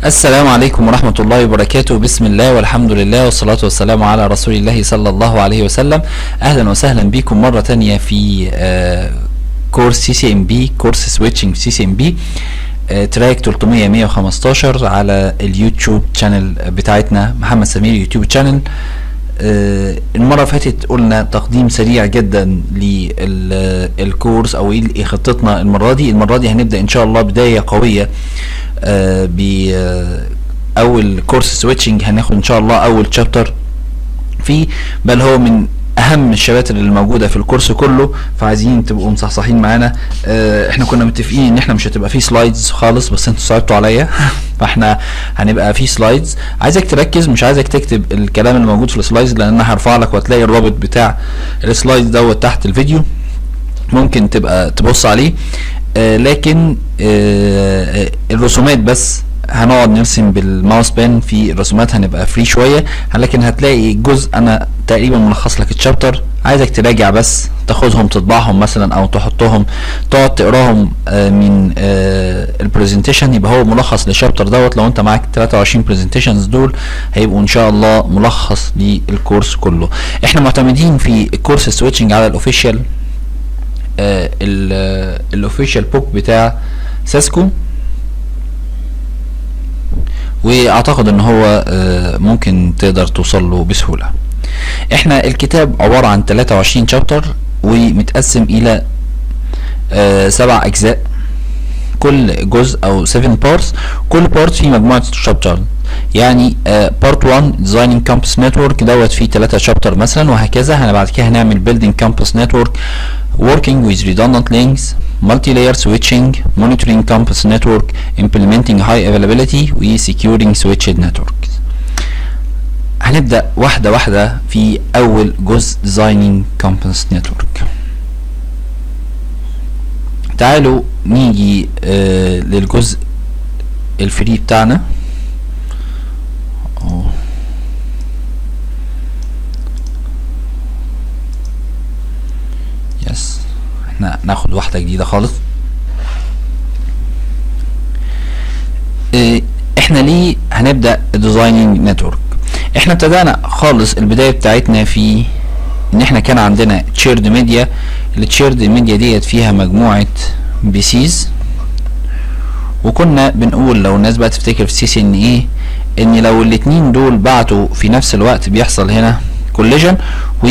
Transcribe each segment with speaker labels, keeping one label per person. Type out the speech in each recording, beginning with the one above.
Speaker 1: السلام عليكم ورحمة الله وبركاته بسم الله والحمد لله والصلاة والسلام على رسول الله صلى الله عليه وسلم أهلا وسهلا بكم مرة تانية في آه، كورس سي سي ام بي كورس سويتشنج سي سي ام بي تراك 300 115 على اليوتيوب شانل بتاعتنا محمد سمير يوتيوب شانل آه، المرة اللي فاتت قلنا تقديم سريع جدا للكورس او ايه خطتنا المرة دي المرة دي هنبدأ ان شاء الله بداية قوية آه، ب آه، اول كورس سويتشنج هناخد ان شاء الله اول شابتر فيه بل هو من اهم الشباتر اللي موجوده في الكورس كله فعايزين تبقوا مصحصحين معانا آه، احنا كنا متفقين ان احنا مش هتبقى فيه سلايدز خالص بس انتوا صعبتوا عليا فاحنا هنبقى فيه سلايدز عايزك تركز مش عايزك تكتب الكلام اللي موجود في السلايدز لان انا هرفع لك وهتلاقي الرابط بتاع السلايدز دوت تحت الفيديو ممكن تبقى تبص عليه آه لكن آه آه، الرسومات بس هنقعد نرسم بالماوس بان في الرسومات هنبقى فري شويه لكن هتلاقي جزء انا تقريبا ملخص لك الشابتر عايزك تراجع بس تاخدهم تطبعهم مثلا او تحطهم تقعد تقراهم آه، من البرزنتيشن يبقى هو ملخص للشابتر دوت لو انت معاك 23 برزنتيشنز دول هيبقوا ان شاء الله ملخص للكورس كله احنا معتمدين في الكورس سويتشنج على الاوفيشال الاوفيشال بوك بتاع ساسكو واعتقد ان هو آه، ممكن تقدر توصل له بسهوله احنا الكتاب عباره عن 23 شابتر ومتقسم الى آه، سبع اجزاء كل جزء او 7 بارتس كل بارت فيه مجموعه شابتر يعني بارت 1 ديزايننج كامبس نتورك دوت فيه 3 شابتر مثلا وهكذا احنا بعد كده هنعمل building campus network working with redundant links multi-layer switching monitoring campus network implementing high availability و securing switched networks هنبدأ واحدة واحدة في أول جزء designing campus network تعالوا نيجي آه للجزء الفري بتاعنا أوه. يس احنا ناخد واحدة جديدة خالص اه احنا ليه هنبدأ ديزايننج نتورك احنا ابتدأنا خالص البداية بتاعتنا في ان احنا كان عندنا تشيرد ميديا التشيرد ميديا ديت فيها مجموعة بيسيز وكنا بنقول لو الناس بقى تفتكر في سي سي ان ايه ان لو الاتنين دول بعتوا في نفس الوقت بيحصل هنا كوليجن و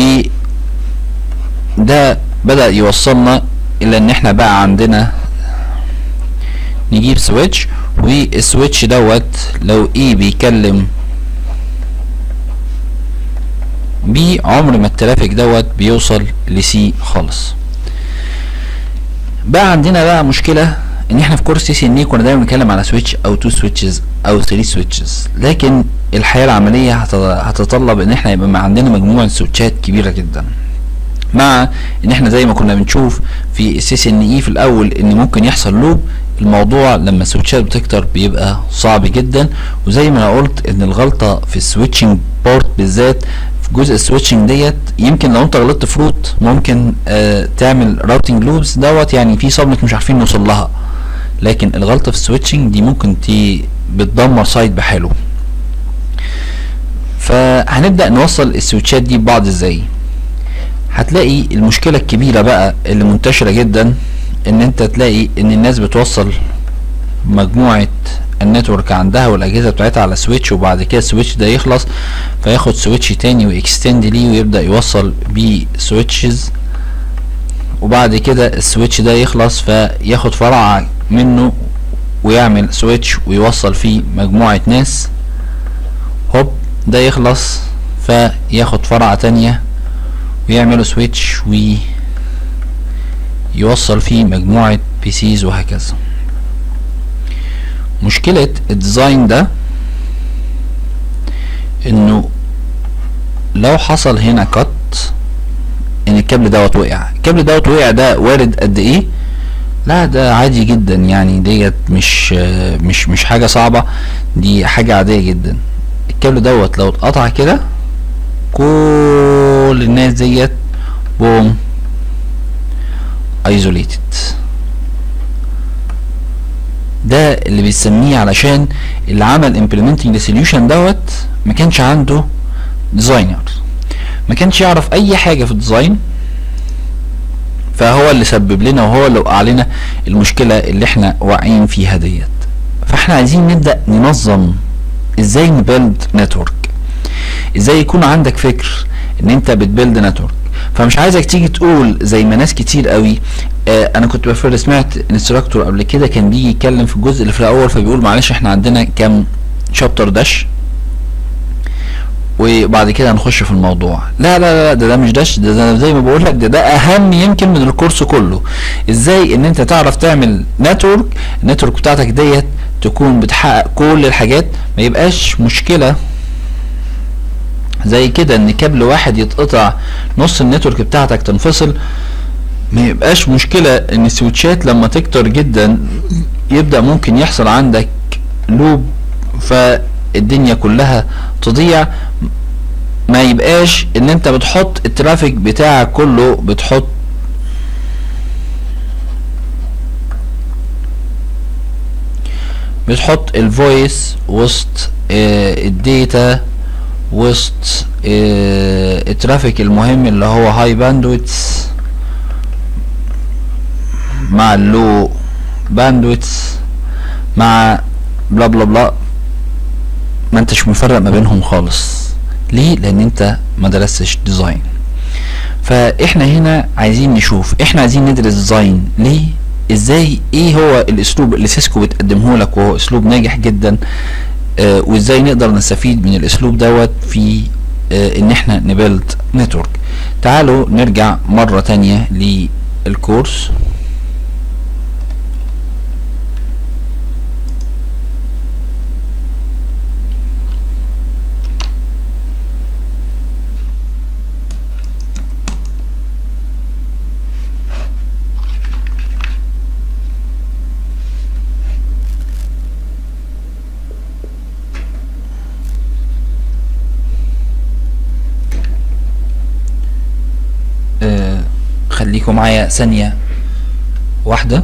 Speaker 1: ده بدأ يوصلنا الى ان احنا بقى عندنا نجيب سويتش والسويتش دوت لو ايه بيكلم بي عمر ما الترافيك دوت بيوصل لسي خالص بقى عندنا بقى مشكلة ان احنا في كورس سي سي ان اي كنا دايما بنتكلم على سويتش او تو سويتشز او 3 سويتشز لكن الحياة العملية هت- هتتطلب ان احنا يبقى عندنا مجموعة سويتشات كبيرة جدا مع ان احنا زي ما كنا بنشوف في السي سي ان اي في الاول ان ممكن يحصل لوب الموضوع لما السويتشات بتكتر بيبقى صعب جدا وزي ما انا قلت ان الغلطه في السويتشنج بورت بالذات في جزء السويتشنج ديت يمكن لو انت غلطت في روت ممكن آه تعمل راوتنج لوبس دوت يعني في صدمه مش عارفين نوصل لها لكن الغلطه في السويتشنج دي ممكن تي بتدمر سايت بحاله فهنبدا نوصل السويتشات دي ببعض ازاي هتلاقي المشكلة الكبيرة بقى اللي منتشرة جدا ان انت تلاقي ان الناس بتوصل مجموعة النتورك عندها والاجهزة بتاعتها على سويتش وبعد كده السويتش ده يخلص فياخد سويتش تاني ويكستند ليه ويبدأ يوصل بيه سويتشز وبعد كده السويتش ده يخلص فياخد فرع منه ويعمل سويتش ويوصل فيه مجموعة ناس هوب ده يخلص فياخد فرع تانية ويعملوا سويتش ويوصل فيه مجموعة بيسيز وهكذا مشكلة الديزاين ده انه لو حصل هنا كت ان الكابل دوت وقع الكابل دوت وقع ده وارد قد ايه لا ده عادي جدا يعني ديت مش مش مش حاجة صعبة دي حاجة عادية جدا الكابل دوت لو اتقطع كده كل الناس ديت بوم isolated ده اللي بيسميه علشان اللي عمل implementing the solution دوت ما كانش عنده ديزاينر ما كانش يعرف اي حاجه في الديزاين فهو اللي سبب لنا وهو اللي وقع لنا المشكله اللي احنا واقعين فيها ديت فاحنا عايزين نبدا ننظم ازاي نبيلد نتورك ازاي يكون عندك فكر ان انت بتبيلد نتورك فمش عايزك تيجي تقول زي ما ناس كتير قوي آه انا كنت بفر سمعت انستراكتور قبل كده كان بيجي يتكلم في الجزء اللي في الاول فبيقول معلش احنا عندنا كام شابتر داش وبعد كده هنخش في الموضوع لا لا لا ده ده مش داش ده, ده زي ما بقول لك ده ده اهم يمكن من الكورس كله ازاي ان انت تعرف تعمل نتورك النتورك بتاعتك ديت تكون بتحقق كل الحاجات ما يبقاش مشكله زي كده ان كابل واحد يتقطع نص النتورك بتاعتك تنفصل ما يبقاش مشكلة ان السويتشات لما تكتر جدا يبدأ ممكن يحصل عندك لوب فالدنيا كلها تضيع ما يبقاش ان انت بتحط الترافيك بتاعك كله بتحط بتحط الفويس وسط اه الداتا وسط اه الترافيك المهم اللي هو هاي باندويتس مع اللو باندويتس مع بلا بلا بلا ما انتش مفرق ما بينهم خالص ليه لان انت ما درستش ديزاين فاحنا هنا عايزين نشوف احنا عايزين ندرس ديزاين ليه ازاي ايه هو الاسلوب اللي سيسكو بتقدمه لك وهو اسلوب ناجح جدا آه وازاي نقدر نستفيد من الاسلوب دوت في آه ان احنا نبيلد نتورك تعالوا نرجع مرة تانية للكورس خليكم معايا ثانية واحدة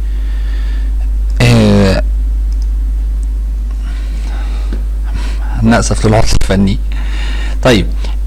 Speaker 1: آه نأسف للعطل الفني طيب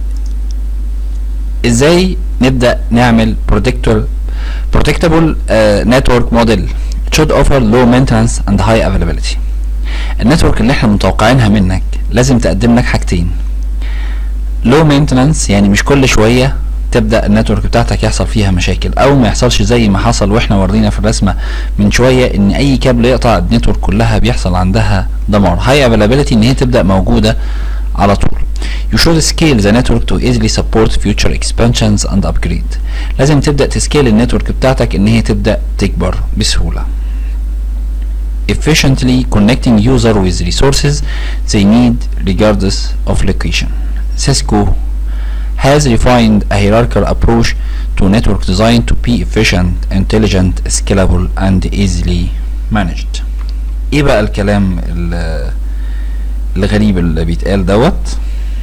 Speaker 1: ازاي نبدأ نعمل protector protectable uh, network model should offer low maintenance and high availability النتورك اللي احنا متوقعينها منك لازم تقدم لك حاجتين low maintenance يعني مش كل شوية تبدا النتورك بتاعتك يحصل فيها مشاكل او ما يحصلش زي ما حصل واحنا ورينا في الرسمه من شويه ان اي كابل يقطع النتورك كلها بيحصل عندها دمار هاي افيلابيلتي ان هي تبدا موجوده على طول You should scale the network to easily support future expansions and upgrade. لازم تبدأ تسكيل النتورك بتاعتك ان هي تبدأ تكبر بسهولة. Efficiently connecting user with resources they need regardless of location. Cisco has refined a hierarchical approach to network design to be efficient, intelligent, scalable, and easily managed. ايه بقى الكلام الغريب اللي بيتقال دوت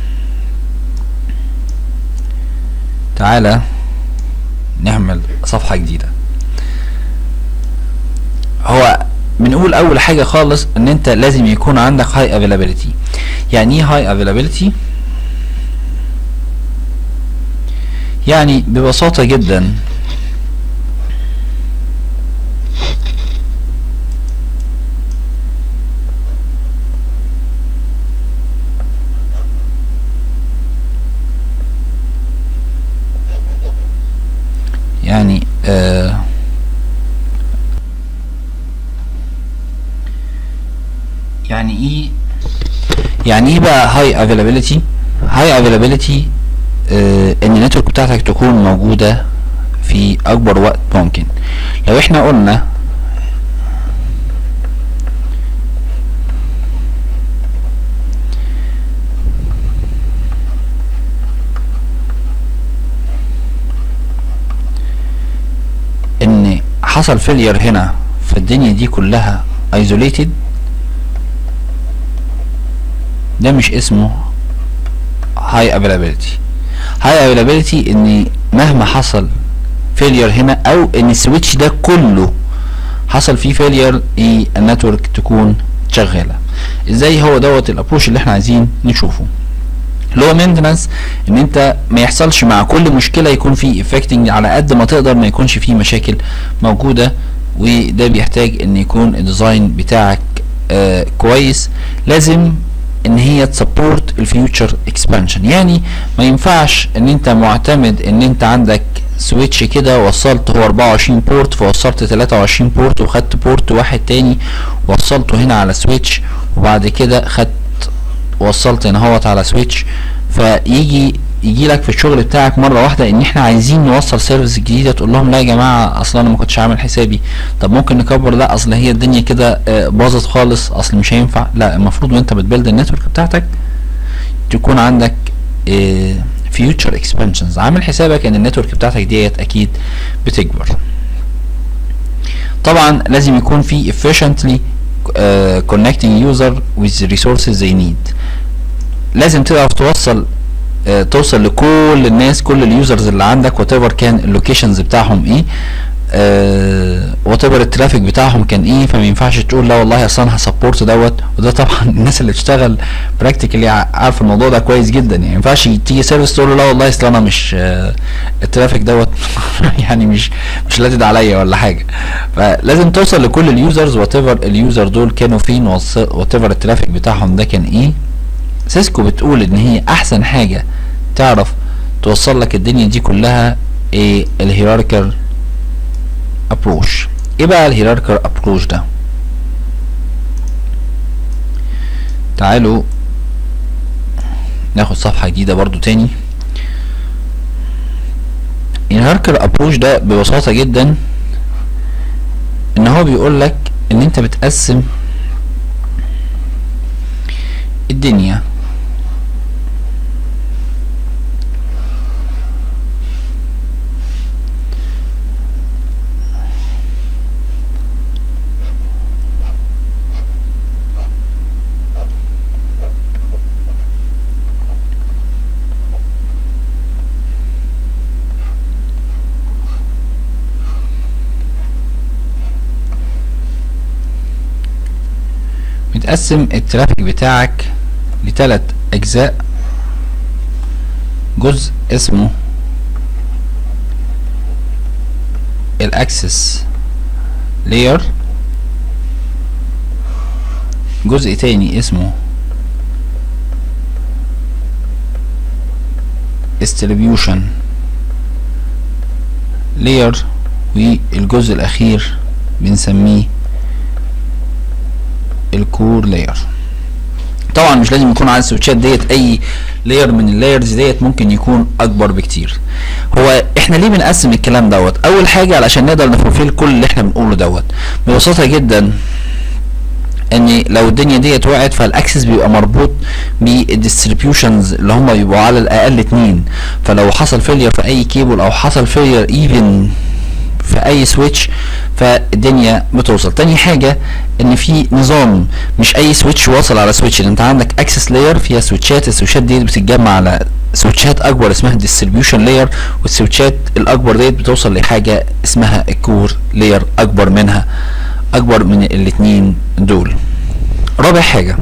Speaker 1: تعالى نعمل صفحة جديدة هو بنقول اول حاجة خالص ان انت لازم يكون عندك high availability يعني ايه high availability يعني ببساطة جدا يعني آه يعني ايه يعني ايه بقى هاي افيلابيلتي هاي افيلابيلتي آه ان النتورك بتاعتك تكون موجودة في اكبر وقت ممكن لو احنا قلنا ان حصل فيلير هنا في الدنيا دي كلها isolated ده مش اسمه high availability high availability ان مهما حصل فيلير هنا او ان السويتش ده كله حصل فيه فيلير ايه النتورك تكون شغاله ازاي هو دوت الابروش اللي احنا عايزين نشوفه اللي هو مينتنس ان انت ما يحصلش مع كل مشكله يكون في افكتنج على قد ما تقدر ما يكونش فيه مشاكل موجوده وده بيحتاج ان يكون الديزاين بتاعك آه كويس لازم ان هي تسبورت الفيوتشر اكسبانشن يعني ما ينفعش ان انت معتمد ان انت عندك سويتش كده وصلت هو 24 بورت فوصلت 23 بورت وخدت بورت واحد تاني وصلته هنا على سويتش وبعد كده خدت وصلت هنا اهوت على سويتش فيجي يجي لك في الشغل بتاعك مره واحده ان احنا عايزين نوصل سيرفيس جديده تقول لهم لا يا جماعه اصل انا ما كنتش عامل حسابي طب ممكن نكبر لا اصل هي الدنيا كده آه، باظت خالص اصل مش هينفع لا المفروض وانت بتبيلد النتورك بتاعتك تكون عندك فيوتشر اكسبانشنز عامل حسابك ان النتورك بتاعتك ديت اكيد بتكبر طبعا لازم يكون في efficiently uh, connecting user with the resources they need لازم تعرف توصل آه، توصل لكل الناس كل اليوزرز اللي عندك وات ايفر كان اللوكيشنز بتاعهم ايه وات ايفر الترافيك بتاعهم كان ايه فما ينفعش تقول لا والله اصل انا هسبورت دوت وده طبعا الناس اللي بتشتغل براكتيكالي عارفه الموضوع ده كويس جدا يعني ما ينفعش تيجي سيرفيس تقول له لا والله اصل انا مش آه، الترافيك دوت يعني مش مش لادد عليا ولا حاجه فلازم توصل لكل اليوزرز وات ايفر اليوزر دول كانوا فين وات ايفر الترافيك بتاعهم ده كان ايه سيسكو بتقول ان هي احسن حاجه تعرف توصل لك الدنيا دي كلها ايه الهيراركر ابروش ايه بقى الهيراركر ابروش ده تعالوا ناخد صفحه جديده برضو تاني الهيراركر ابروش ده ببساطه جدا ان هو بيقول لك ان انت بتقسم الدنيا متقسم الترافيك بتاعك لثلاث اجزاء جزء اسمه الاكسس لاير جزء تاني اسمه distribution layer والجزء الاخير بنسميه الكور لاير طبعا مش لازم يكون على السويتشات ديت اي لاير من اللايرز ديت ممكن يكون اكبر بكتير هو احنا ليه بنقسم الكلام دوت اول حاجه علشان نقدر نفولفيل كل اللي احنا بنقوله دوت ببساطه جدا ان لو الدنيا ديت وقعت فالاكسس بيبقى مربوط بالديستريبيوشنز اللي هم بيبقوا على الاقل اتنين فلو حصل فيلير في اي كيبل او حصل فيلير ايفن في اي سويتش فالدنيا بتوصل تاني حاجه ان في نظام مش اي سويتش واصل على سويتش انت عندك اكسس لاير فيها سويتشات السويتشات دي بتتجمع على سويتشات اكبر اسمها ديستريبيوشن لاير والسويتشات الاكبر ديت بتوصل لحاجه اسمها الكور لاير اكبر منها اكبر من الاتنين دول رابع حاجه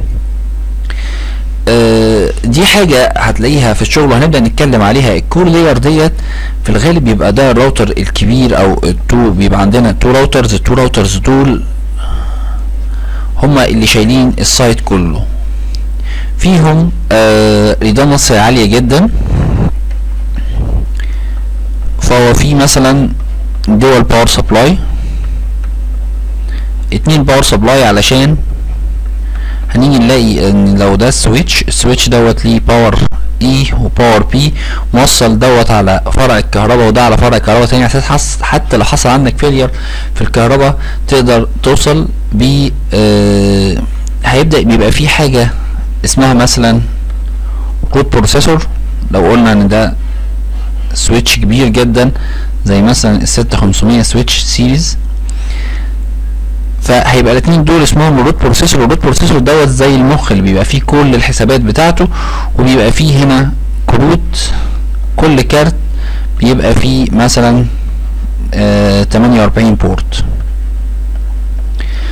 Speaker 1: آه، دي حاجة هتلاقيها في الشغل وهنبدأ نتكلم عليها الكور لاير ديت في الغالب بيبقى ده الراوتر الكبير او التو بيبقى عندنا تو راوترز التو راوترز دول هما اللي شايلين السايت كله فيهم آه ريدندنسي عالية جدا فهو في مثلا دول باور سبلاي اتنين باور سبلاي علشان هنيجي نلاقي ان لو ده السويتش السويتش دوت ليه باور اي وباور بي موصل دوت على فرع الكهرباء وده على فرع الكهرباء تاني عشان حس حتى لو حصل عندك فيلير في الكهرباء تقدر توصل ب آه هيبدأ بيبقى في حاجة اسمها مثلا روت بروسيسور لو قلنا ان ده سويتش كبير جدا زي مثلا ال 6500 سويتش سيريز فهيبقى الاثنين دول اسمهم الروت بروسيسور والروت بروسيسور دوت زي المخ اللي بيبقى فيه كل الحسابات بتاعته وبيبقى فيه هنا كروت كل كارت بيبقى فيه مثلا آه 48 بورت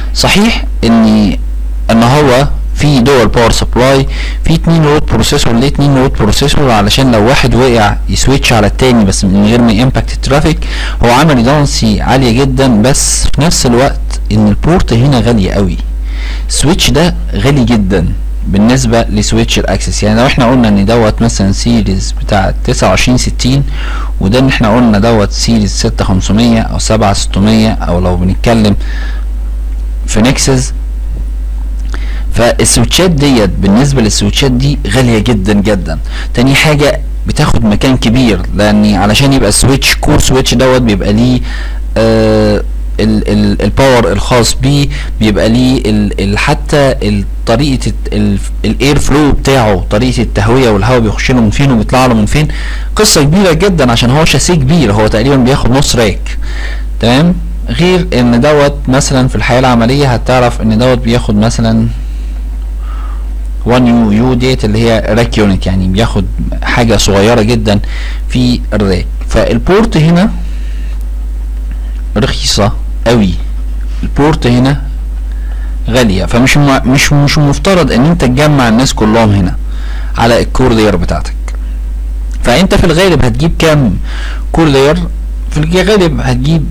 Speaker 1: صحيح ان ان هو في دول باور سبلاي في اتنين نود بروسيسور ليه اتنين نود بروسيسور علشان لو واحد وقع يسويتش على التاني بس من غير ما يمباكت الترافيك هو عامل ريدونسي عالية جدا بس في نفس الوقت ان البورت هنا غالية قوي السويتش ده غالي جدا بالنسبة لسويتش الاكسس يعني لو احنا قلنا ان دوت مثلا سيريز بتاع 2960 وده ان احنا قلنا دوت سيريز 6500 او 7600 او لو بنتكلم في نكسس فالسويتشات ديت بالنسبة للسويتشات دي غالية جدا جدا تاني حاجة بتاخد مكان كبير لان علشان يبقى السويتش كور سويتش دوت بيبقى ليه آه ال ال الباور الخاص بيه بيبقى ليه ال ال حتى ال طريقه الاير فلو بتاعه طريقه التهويه والهواء بيخش له من فين وبيطلع له من فين قصه كبيره جدا عشان هو شاسيه كبير هو تقريبا بياخد نص راك تمام غير ان دوت مثلا في الحياه العمليه هتعرف ان دوت بياخد مثلا 1 يو يو ديت اللي هي راك يونت يعني بياخد حاجه صغيره جدا في الراك فالبورت هنا رخيصه قوي البورت هنا غاليه فمش مش مش مفترض ان انت تجمع الناس كلهم هنا على الكور لاير بتاعتك فانت في الغالب هتجيب كام كور لاير في الغالب هتجيب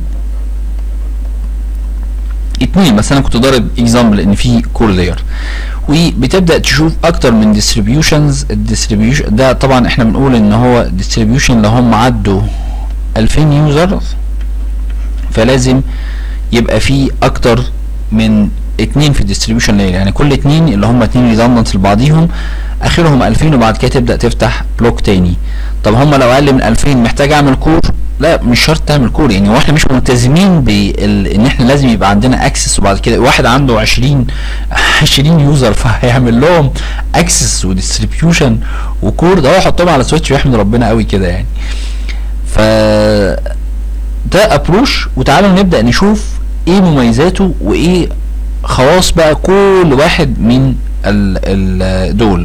Speaker 1: اتنين بس انا كنت ضارب اكزامبل ان في كور لاير وبتبدا تشوف اكتر من ديستريبيوشنز الديستريبيوشن ده طبعا احنا بنقول ان هو ديستريبيوشن لو هم عدوا 2000 يوزر فلازم يبقى في اكتر من اتنين في الديستريبيوشن لاير يعني كل اتنين اللي هم اتنين ريدندنت لبعضيهم اخرهم 2000 وبعد كده تبدا تفتح بلوك تاني طب هم لو اقل من 2000 محتاج اعمل كور لا مش شرط تعمل كور يعني واحنا مش ملتزمين بال ان احنا لازم يبقى عندنا اكسس وبعد كده واحد عنده 20 20 يوزر فهيعمل لهم اكسس وديستريبيوشن وكور ده هو يحطهم على سويتش ويحمد ربنا قوي كده يعني ف ده ابروش وتعالوا نبدا نشوف ايه مميزاته وايه خواص بقى كل واحد من ال ال دول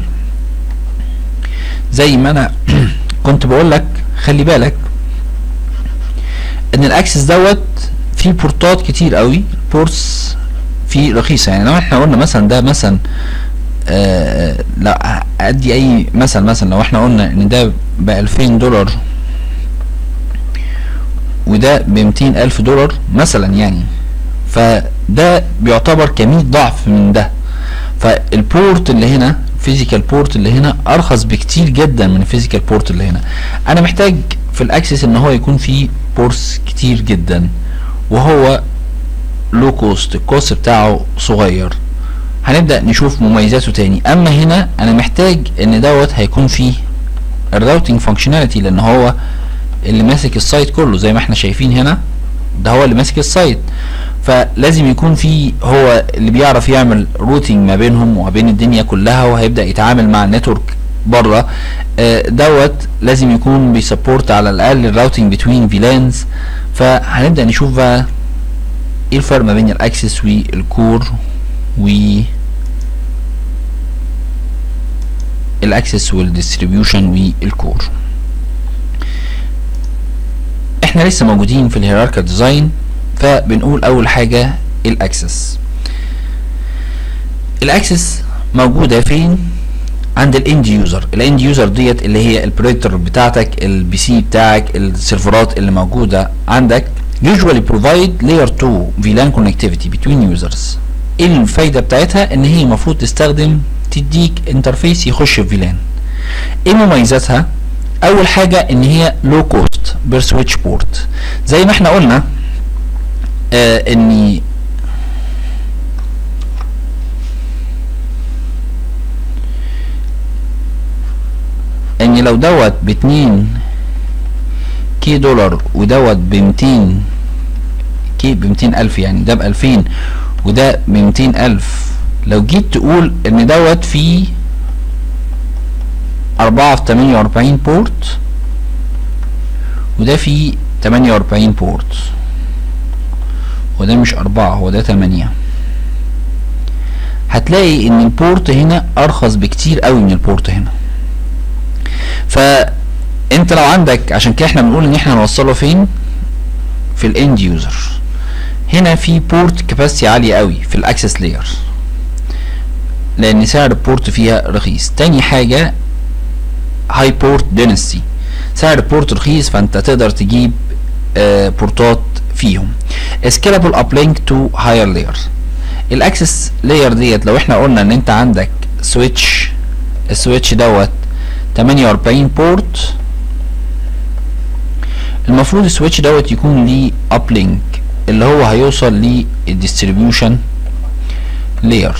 Speaker 1: زي ما انا كنت بقول لك خلي بالك ان الاكسس دوت فيه بورتات كتير قوي بورتس فيه رخيصه يعني لو احنا قلنا مثلا ده مثلا آه لا ادي اي مثلا مثلا لو احنا قلنا ان ده ب 2000 دولار وده ب ألف دولار مثلا يعني فده بيعتبر كمية ضعف من ده فالبورت اللي هنا فيزيكال بورت اللي هنا ارخص بكتير جدا من الفيزيكال بورت اللي هنا انا محتاج في الاكسس ان هو يكون فيه بورس كتير جدا وهو لو كوست الكوست بتاعه صغير هنبدا نشوف مميزاته تاني اما هنا انا محتاج ان دوت هيكون فيه الراوتنج فانكشناليتي لان هو اللي ماسك السايت كله زي ما احنا شايفين هنا ده هو اللي ماسك السايت فلازم يكون في هو اللي بيعرف يعمل روتينج ما بينهم وما بين الدنيا كلها وهيبدا يتعامل مع النتورك بره آه دوت لازم يكون بيسبورت على الاقل الراوتنج بتوين فيلانز فهنبدا نشوف بقى ايه الفرق ما بين الاكسس والكور و الاكسس والديستريبيوشن والكور احنا لسه موجودين في الهيراركال ديزاين فبنقول اول حاجه الاكسس الاكسس موجوده فين عند الاند يوزر الاند يوزر ديت اللي هي البريتر بتاعتك البي سي بتاعك السيرفرات اللي موجوده عندك usually provide layer 2 VLAN connectivity between users ايه الفايده بتاعتها ان هي المفروض تستخدم تديك انترفيس يخش في VLAN ايه مميزاتها اول حاجه ان هي لو كوست بير سويتش بورت زي ما احنا قلنا آه ان ان لو دوت باتنين كي دولار ودوت بمتين كي بمتين الف يعني ده بألفين وده بمتين الف لو جيت تقول ان دوت فيه أربعة في تمانية وأربعين بورت وده فيه تمانية وأربعين بورت وده مش أربعة هو ده تمانية هتلاقي ان البورت هنا ارخص بكتير قوي من البورت هنا فانت لو عندك عشان كده احنا بنقول ان احنا نوصله فين في الاند يوزر هنا في بورت كاباسيتي عالية قوي في الاكسس لاير لان سعر البورت فيها رخيص تاني حاجة هاي بورت دينستي سعر البورت رخيص فانت تقدر تجيب آه بورتات فيهم سكيلابل ابلينك تو هاير لاير الاكسس لاير ديت لو احنا قلنا ان انت عندك سويتش السويتش دوت 48 بورت المفروض السويتش دوت يكون ليه ابلينك اللي هو هيوصل للديستريبيوشن لاير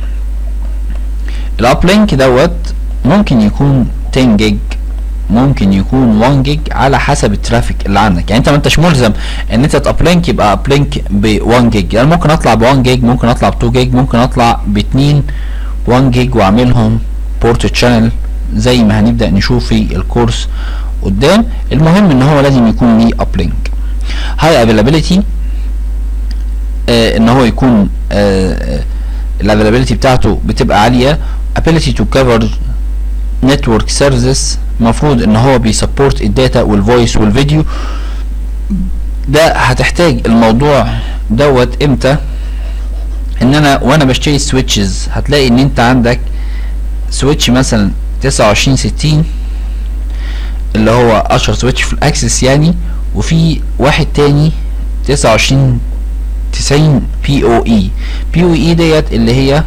Speaker 1: الابلينك دوت ممكن يكون 10 جيج ممكن يكون 1 جيج على حسب الترافيك اللي عندك يعني انت ما انتش ملزم ان انت تابلينك يبقى ابلينك ب 1 جيج يعني ممكن اطلع ب 1 جيج ممكن اطلع ب 2 جيج ممكن اطلع ب 2 1 جيج واعملهم بورت تشانل زي ما هنبدا نشوف في الكورس قدام المهم ان هو لازم يكون ليه ابلينك هاي افيلابيلتي آه ان هو يكون آه الافيلابيلتي بتاعته بتبقى عاليه ability to cover network services المفروض ان هو بيسبورت الداتا والفويس والفيديو ده هتحتاج الموضوع دوت امتى ان انا وانا بشتري سويتشز هتلاقي ان انت عندك سويتش مثلا 29 60 اللي هو اشهر سويتش في الاكسس يعني وفي واحد تاني 29 90 بي او اي بي او اي ديت اللي هي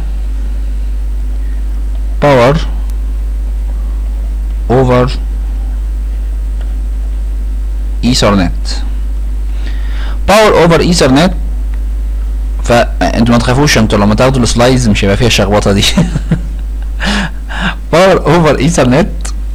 Speaker 1: باور اوفر ايثرنت باور اوفر ايثرنت فانتوا ما تخافوش انتوا لما تاخدوا السلايدز مش هيبقى فيها الشخبطه دي باور اوفر ايثرنت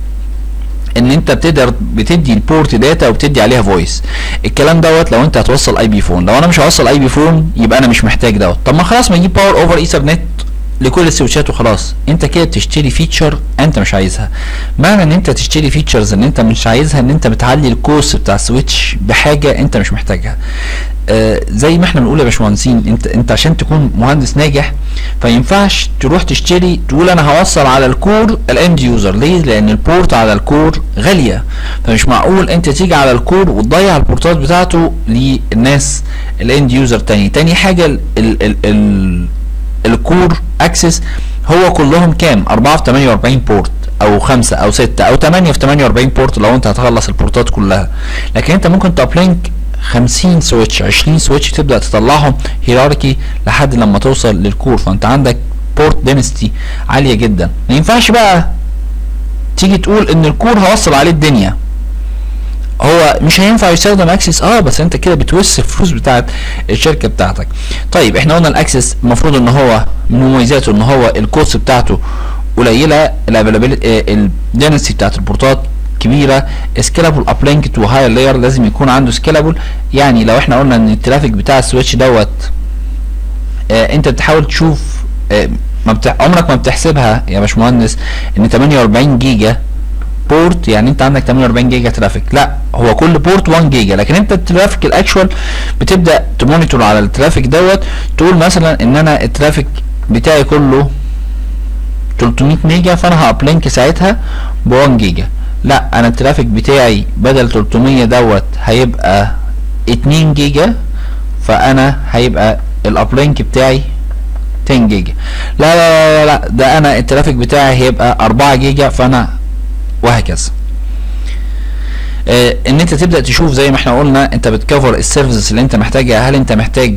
Speaker 1: ان انت بتقدر بتدي البورت داتا وبتدي عليها فويس الكلام دوت لو انت هتوصل اي بي فون لو انا مش هوصل اي بي فون يبقى انا مش محتاج دوت طب ما خلاص ما اجيب باور اوفر ايثرنت لكل السويتشات وخلاص انت كده بتشتري فيتشر انت مش عايزها معنى ان انت تشتري فيتشرز ان انت مش عايزها ان انت بتعلي الكوست بتاع السويتش بحاجه انت مش محتاجها آه زي ما احنا بنقول يا باشمهندسين انت انت عشان تكون مهندس ناجح فينفعش تروح تشتري تقول انا هوصل على الكور الاند يوزر ليه لان البورت على الكور غاليه فمش معقول انت تيجي على الكور وتضيع البورتات بتاعته للناس الاند يوزر تاني تاني حاجه ال ال ال ال الكور اكسس هو كلهم كام 4 في 48 بورت او 5 او 6 او 8 في 48 بورت لو انت هتخلص البورتات كلها لكن انت ممكن تابلينك 50 سويتش 20 سويتش تبدا تطلعهم هيراركي لحد لما توصل للكور فانت عندك بورت دينستي عاليه جدا ما ينفعش بقى تيجي تقول ان الكور هوصل عليه الدنيا هو مش هينفع يستخدم اكسس اه بس انت كده بتوسف الفلوس بتاعت الشركه بتاعتك طيب احنا قلنا الاكسس المفروض ان هو من مميزاته ان هو الكوست بتاعته قليله الافيلابيلتي الدنسي بتاعت البورتات كبيره سكيلابل ابلينك تو هاير لاير لازم يكون عنده سكيلابل يعني لو احنا قلنا ان الترافيك بتاع السويتش دوت آه انت بتحاول تشوف آه ما بتح... عمرك ما بتحسبها يا باشمهندس ان 48 جيجا بورت يعني انت عندك 48 جيجا ترافيك لا هو كل بورت 1 جيجا لكن انت الترافيك الاكشوال بتبدا تمونيتور على الترافيك دوت تقول مثلا ان انا الترافيك بتاعي كله 300 ميجا فانا هابلينك ساعتها ب 1 جيجا لا انا الترافيك بتاعي بدل 300 دوت هيبقى 2 جيجا فانا هيبقى الابلينك بتاعي 10 جيجا لا لا لا لا ده انا الترافيك بتاعي هيبقى 4 جيجا فانا وهكذا آه ان انت تبدا تشوف زي ما احنا قلنا انت بتكفر السيرفيسز اللي انت محتاجها هل انت محتاج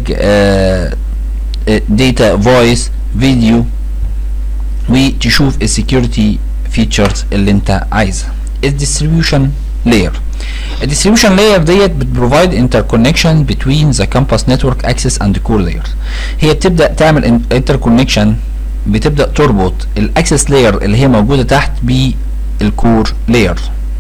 Speaker 1: داتا فويس فيديو وتشوف السكيورتي فيتشرز اللي انت عايزها الديستريبيوشن لاير الديستريبيوشن لاير ديت بتبروفايد انتركونكشن بتوين ذا كامبس نتورك اكسس اند كور لاير هي بتبدا تعمل انتركونكشن بتبدا تربط الاكسس لاير اللي هي موجوده تحت بالكور لاير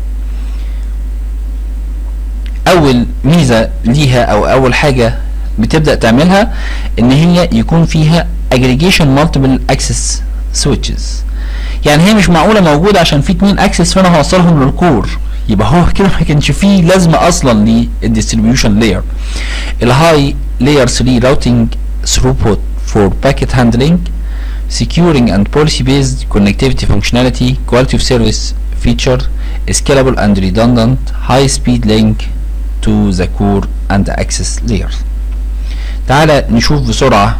Speaker 1: اول ميزه ليها او اول حاجه بتبدا تعملها ان هي يكون فيها aggregation multiple access switches يعني هي مش معقوله موجوده عشان في اتنين اكسس فانا هوصلهم للكور يبقى هو كده ما كانش فيه لازمه اصلا للديستريبيوشن لاير الهاي لاير 3 راوتنج throughput for packet handling securing and policy based connectivity functionality quality of service feature scalable and redundant high speed link to the core and access layers تعالى نشوف بسرعة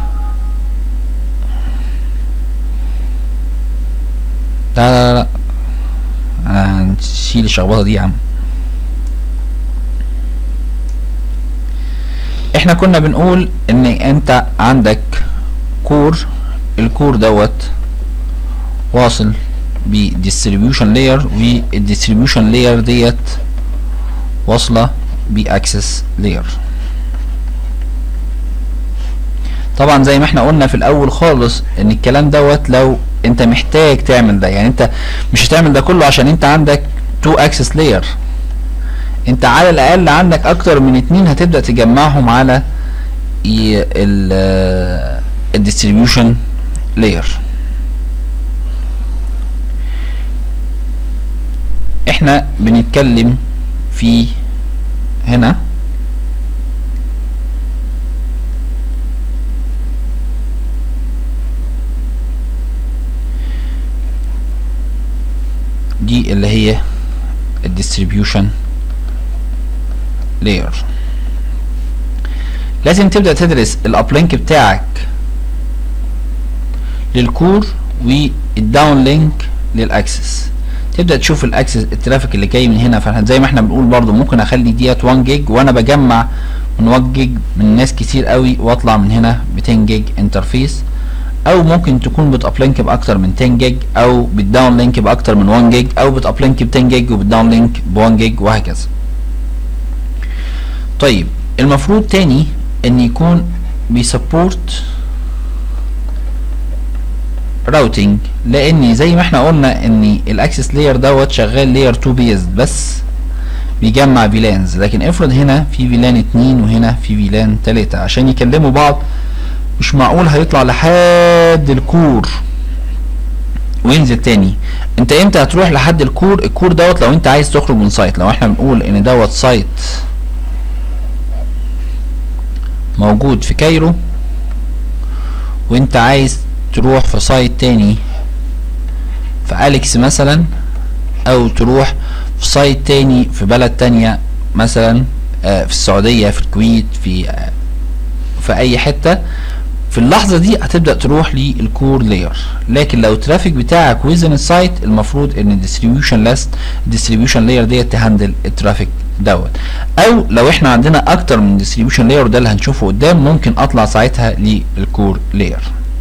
Speaker 1: لا لا لا انا هنشيل الشخبطة دي يا عم احنا كنا بنقول ان انت عندك كور الكور دوت واصل بديستريبيوشن لاير والديستريبيوشن لاير ديت واصله باكسس لاير طبعا زي ما احنا قلنا في الاول خالص ان الكلام دوت لو انت محتاج تعمل ده يعني انت مش هتعمل ده كله عشان انت عندك تو اكسس لاير انت على الاقل عندك اكتر من اتنين هتبدا تجمعهم على الديستريبيوشن لاير احنا بنتكلم في هنا دي اللي هي الديستريبيوشن لاير لازم تبدا تدرس الابلينك بتاعك للكور والداون لينك للاكسس تبدا تشوف الاكسس الترافيك اللي جاي من هنا فزي ما احنا بنقول برضو ممكن اخلي ديت 1 جيج وانا بجمع من 1 جيج من ناس كتير قوي واطلع من هنا ب 10 جيج انترفيس او ممكن تكون بتابلينك باكتر من 10 جيج او بتداون لينك باكتر من 1 جيج او بتابلينك ب 10 جيج وبتداون لينك ب 1 جيج وهكذا طيب المفروض تاني ان يكون بيسبورت راوتنج لان زي ما احنا قلنا ان الاكسس لاير دوت شغال لاير 2 بيزد بس بيجمع فيلانز لكن افرض هنا في فيلان اتنين وهنا في فيلان تلاتة عشان يكلموا بعض مش معقول هيطلع لحد الكور وينزل تاني انت امتى هتروح لحد الكور الكور دوت لو انت عايز تخرج من سايت لو احنا بنقول ان دوت سايت موجود في كايرو وانت عايز تروح في سايت تاني في أليكس مثلا او تروح في سايت تاني في بلد تانية مثلا آه في السعودية في الكويت في آه في اي حتة في اللحظة دي هتبدأ تروح للكور لاير لكن لو الترافيك بتاعك ويزن السايت المفروض ان الديستريبيوشن لاست الديستريبيوشن لاير ديت تهندل الترافيك دوت او لو احنا عندنا اكتر من ديستريبيوشن لاير وده اللي هنشوفه قدام ممكن اطلع ساعتها للكور لاير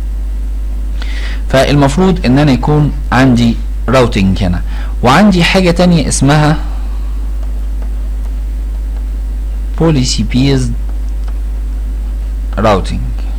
Speaker 1: فالمفروض ان انا يكون عندي راوتنج هنا وعندي حاجة تانية اسمها policy based routing